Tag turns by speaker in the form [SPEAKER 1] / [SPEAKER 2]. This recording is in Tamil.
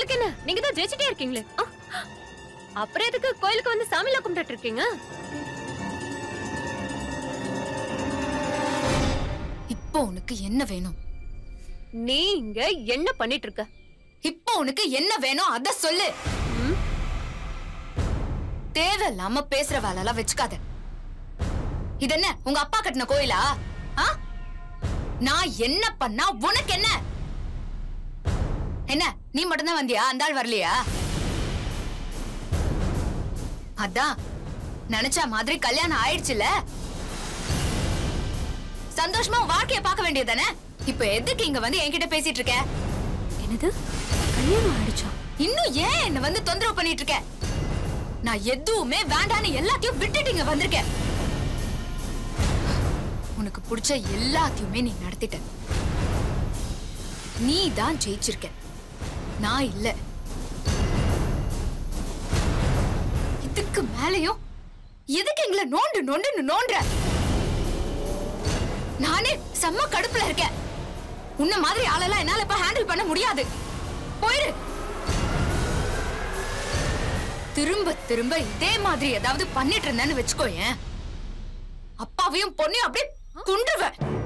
[SPEAKER 1] உங்களுக்கு என்ன நீங்க தான் ஜெயிச்சிட்டே இருக்கீங்களே ஆ, அப்புறம் எதுக்கு கோயிலுக்கு வந்து சாமிலாம் கும்பிட்டு இருக்கீங்க
[SPEAKER 2] இப்போ உனக்கு என்ன வேணும்
[SPEAKER 1] நீ இங்க என்ன பண்ணிட்டு இருக்க
[SPEAKER 2] இப்போ உனக்கு என்ன வேணும் அத சொல்லு
[SPEAKER 1] ம்?
[SPEAKER 2] தேவையில்லாம பேசுற வேலைலாம் வச்சுக்காத இது என்ன உங்க அப்பா கட்டின கோயிலா ஆ? நான் என்ன பண்ணா உனக்கு என்ன என்ன நீ மட்டும்தான் வந்தியா அந்த ஆள் வரலையா அதான் நினைச்ச மாதிரி கல்யாணம் ஆயிடுச்சுல சந்தோஷமா உன் வாழ்க்கைய பார்க்க வேண்டியதானே இப்ப எதுக்கு இங்க வந்து என்கிட்ட பேசிட்டு இருக்க
[SPEAKER 1] என்னது கல்யாணம் ஆயிடுச்சா
[SPEAKER 2] இன்னும் ஏன் என்ன வந்து தொந்தரவு பண்ணிட்டு இருக்க நான் எதுவுமே வேண்டான்னு எல்லாத்தையும் விட்டுட்டு இங்க வந்திருக்கேன் உனக்கு பிடிச்ச எல்லாத்தையுமே நீ நடத்திட்ட நீ தான் ஜெயிச்சிருக்க நான் இல்ல இதுக்கு மேலயும் எதுக்கு எங்களை நோண்டு நோண்டுன்னு நோண்டுற நானே செம்ம கடுப்புல இருக்கேன் உன்ன மாதிரி ஆளெல்லாம் என்னால இப்ப ஹேண்டில் பண்ண முடியாது போயிரு திரும்ப திரும்ப இதே மாதிரி ஏதாவது பண்ணிட்டு இருந்தேன்னு வச்சுக்கோயேன் அப்பாவையும் பொண்ணையும் அப்படியே குண்டுவேன்